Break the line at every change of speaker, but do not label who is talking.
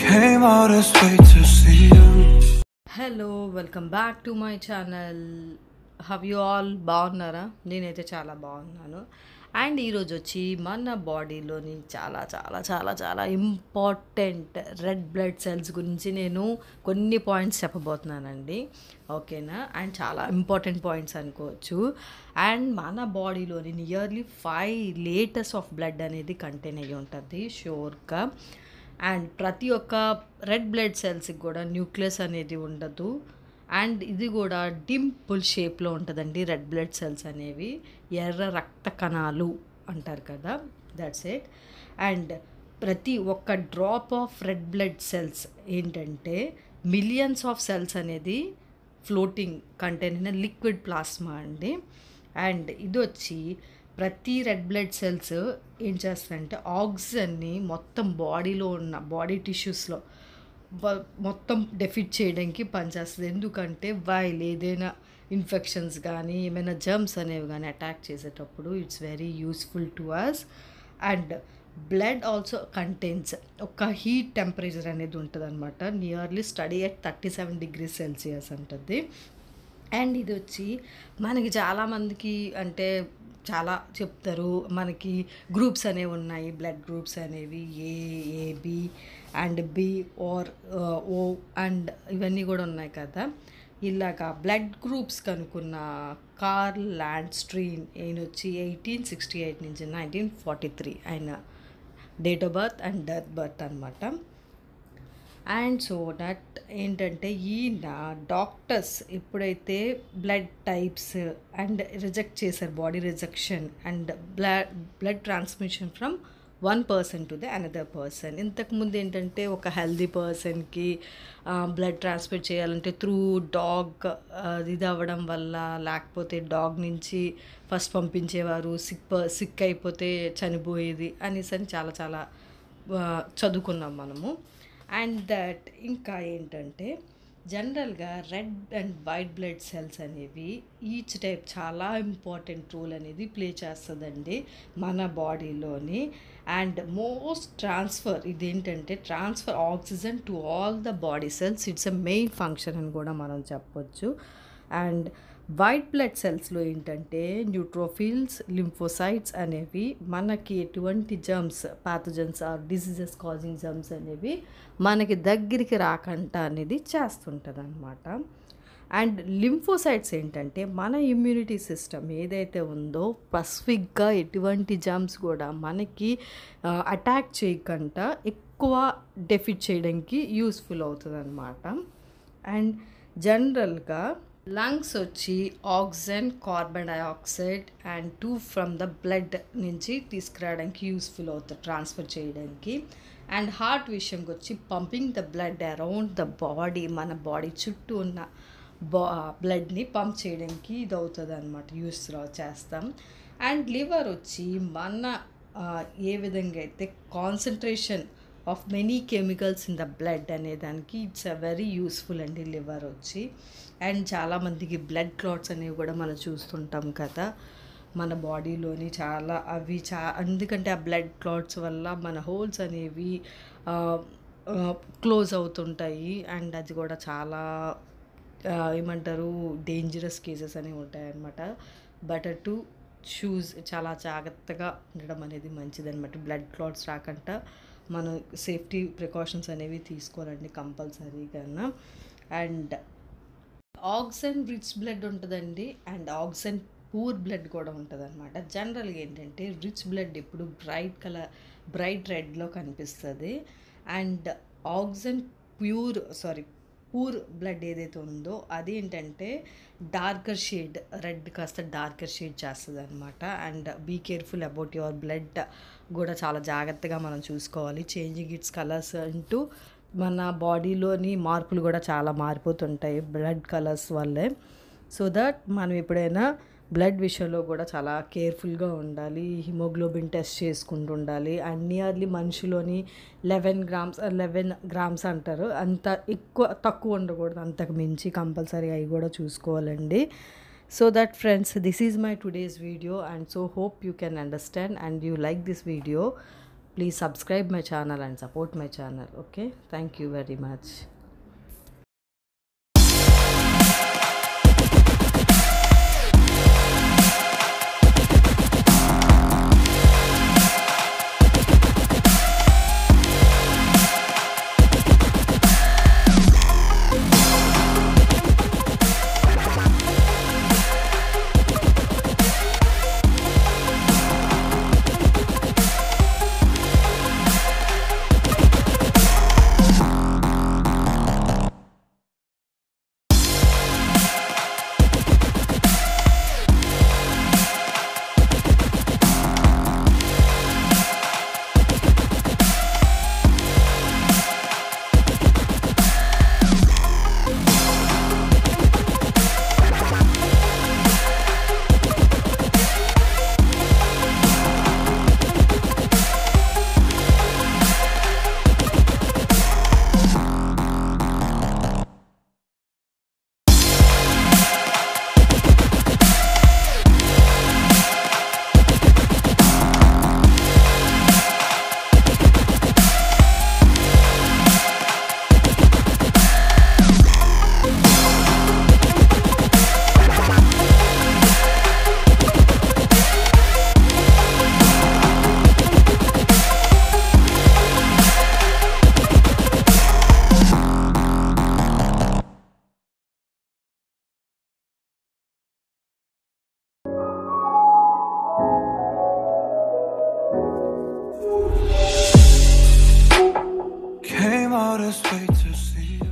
Came all this way to see you.
Hello welcome back to my channel how you all బాగున్నారా నేనైతే చాలా బాగున్నాను and ఈరోజు వచ్చి మన బాడీలోని చాలా చాలా చాలా చాలా ఇంపార్టెంట్ రెడ్ బ్లడ్ సెల్స్ గురించి నేను కొన్ని పాయింట్స్ చెప్పబోతున్నానండి ఓకేనా అండ్ చాలా ఇంపార్టెంట్ పాయింట్స్ అనుకోవచ్చు అండ్ మన బాడీలోని nearly five litres of blood అనేది కంటైన్ అయ్యి ఉంటుంది షోర్గా అండ్ ప్రతి ఒక్క రెడ్ బ్లడ్ సెల్స్కి కూడా న్యూక్లియస్ అనేది ఉండదు అండ్ ఇది కూడా డింపుల్ షేప్లో ఉంటుందండి రెడ్ బ్లడ్ సెల్స్ అనేవి ఎర్ర రక్త కణాలు అంటారు కదా దట్స్ ఇట్ అండ్ ప్రతి ఒక్క drop of red blood cells ఏంటంటే మిలియన్స్ ఆఫ్ సెల్స్ అనేది ఫ్లోటింగ్ కంటైన్ అయిన లిక్విడ్ ప్లాస్మా అండి అండ్ ఇది వచ్చి ప్రతి రెడ్ బ్లడ్ సెల్స్ ఏం చేస్తాయంటే ఆక్సిజన్ని మొత్తం బాడీలో ఉన్న బాడీ టిష్యూస్లో మొత్తం డెఫిట్ చేయడానికి పనిచేస్తుంది ఎందుకంటే వైల్ ఏదైనా ఇన్ఫెక్షన్స్ కానీ ఏమైనా జర్మ్స్ అనేవి కానీ అటాక్ చేసేటప్పుడు it's very useful to us and blood also contains ఒక హీట్ టెంపరేచర్ అనేది ఉంటుంది అనమాట nearly steady at thirty seven degree celsius ఉంటుంది అండ్ ఇది వచ్చి మనకి చాలామందికి అంటే చాలా చెప్తారు మనకి గ్రూప్స్ అనేవి ఉన్నాయి బ్లడ్ గ్రూప్స్ అనేవి A AB and B or O and ఇవన్నీ కూడా ఉన్నాయి కదా ఇలాగా బ్లడ్ గ్రూప్స్ కనుక్కున్న కార్ల్ ల్యాండ్ స్ట్రీన్ ఈయన వచ్చి ఎయిటీన్ సిక్స్టీ ఎయిట్ నుంచి నైన్టీన్ ఫార్టీ త్రీ ఆయన date of birth and death birth అనమాట అండ్ సో దట్ ఏంటంటే ఈయన డాక్టర్స్ ఎప్పుడైతే బ్లడ్ టైప్స్ అండ్ రిజెక్ట్ చేశారు body rejection and blood blood transmission from one person to the another person ఇంతకుముందు ఏంటంటే ఒక హెల్దీ పర్సన్కి బ్లడ్ ట్రాన్స్ఫర్ చేయాలంటే త్రూ డాగ్ ఇది అవ్వడం వల్ల లేకపోతే డాగ్ నుంచి ఫస్ట్ పంపించేవారు సిక్ సిక్ అయిపోతే చనిపోయేది అనేసి అని చాలా చాలా చదువుకున్నాం మనము అండ్ దట్ ఇంకా ఏంటంటే జనరల్గా red and white blood cells అనేవి ఈచ్ టైప్ చాలా ఇంపార్టెంట్ రోల్ అనేది ప్లే చేస్తుందండి మన బాడీలోని అండ్ మోస్ట్ ట్రాన్స్ఫర్ ఇదేంటంటే transfer oxygen to all the body cells it's a main function అని కూడా మనం చెప్పొచ్చు అండ్ వైట్ బ్లడ్ సెల్స్లో ఏంటంటే న్యూట్రోఫిల్స్ లింఫోసైట్స్ అనేవి మనకి ఎటువంటి germs pathogens or diseases causing germs అనేవి మనకి దగ్గరికి రాకుండా అనేది చేస్తుంటుంది అనమాట అండ్ లింఫోసైట్స్ ఏంటంటే మన ఇమ్యూనిటీ సిస్టమ్ ఏదైతే ఉందో పసిఫిక్గా ఎటువంటి జర్మ్స్ కూడా మనకి అటాక్ చేయకుండా ఎక్కువ డెఫిట్ చేయడానికి యూస్ఫుల్ అవుతుంది అనమాట అండ్ జనరల్గా లంగ్స్ వచ్చి oxygen carbon dioxide and to from the blood నుంచి తీసుకురావడానికి యూస్ఫుల్ అవుతుంది ట్రాన్స్ఫర్ చేయడానికి అండ్ హార్ట్ విషయంకి వచ్చి pumping the blood around the body మన బాడీ చుట్టూ ఉన్న బా బ్లడ్ని పంప్ చేయడానికి ఇది అవుతుంది అనమాట యూస్ చేస్తాం అండ్ లివర్ వచ్చి మన ఏ విధంగా అయితే concentration of many chemicals in the blood అనే దానికి ఇట్స్ అ వెరీ యూస్ఫుల్ అండి లివర్ వచ్చి అండ్ చాలామందికి బ్లడ్ క్లాట్స్ అనేవి కూడా మనం చూస్తుంటాం కదా మన బాడీలోని చాలా అవి చా ఎందుకంటే ఆ బ్లడ్ క్లాట్స్ వల్ల మన హోల్స్ అనేవి క్లోజ్ అవుతుంటాయి అండ్ అది కూడా చాలా ఏమంటారు డేంజరస్ కేసెస్ అనేవి ఉంటాయి అన్నమాట బటర్ టు షూస్ చాలా జాగ్రత్తగా ఉండడం అనేది మంచిదన్నమాట బ్లడ్ క్లాట్స్ రాకుండా మనం సేఫ్టీ ప్రికాషన్స్ అనేవి తీసుకోవాలండి కంపల్సరీగా అండ్ ఆక్సిజన్ రిచ్ బ్లడ్ ఉంటుందండి అండ్ ఆక్సిజన్ పూర్ బ్లడ్ కూడా ఉంటుంది అనమాట జనరల్గా ఏంటంటే రిచ్ బ్లడ్ ఇప్పుడు బ్రైట్ కలర్ బ్రైట్ రెడ్లో కనిపిస్తుంది and oxygen pure sorry poor blood ఏదైతే ఉందో అది ఏంటంటే డార్కర్ షేడ్ రెడ్ కాస్త డార్కర్ షేడ్ చేస్తుంది అనమాట and be careful about your blood కూడా చాలా జాగ్రత్తగా మనం చూసుకోవాలి చేంజింగ్ ఇట్స్ కలర్స్ అంటూ మన బాడీలోని మార్పులు కూడా చాలా మారిపోతుంటాయి బ్లడ్ కలర్స్ వల్లే సో దట్ మనం ఎప్పుడైనా బ్లడ్ విషయంలో కూడా చాలా కేర్ఫుల్గా ఉండాలి హిమోగ్లోబిన్ టెస్ట్ చేసుకుంటూ ఉండాలి అండ్ నియర్లీ మనిషిలోని లెవెన్ గ్రామ్స్ లెవెన్ గ్రామ్స్ అంటారు అంత ఎక్కువ తక్కువ ఉండకూడదు అంతకు మించి కంపల్సరీ అవి కూడా చూసుకోవాలండి so that friends this is my today's video and so hope you can understand and you like this video please subscribe my channel and support my channel okay thank you very much
Came all this way to see you.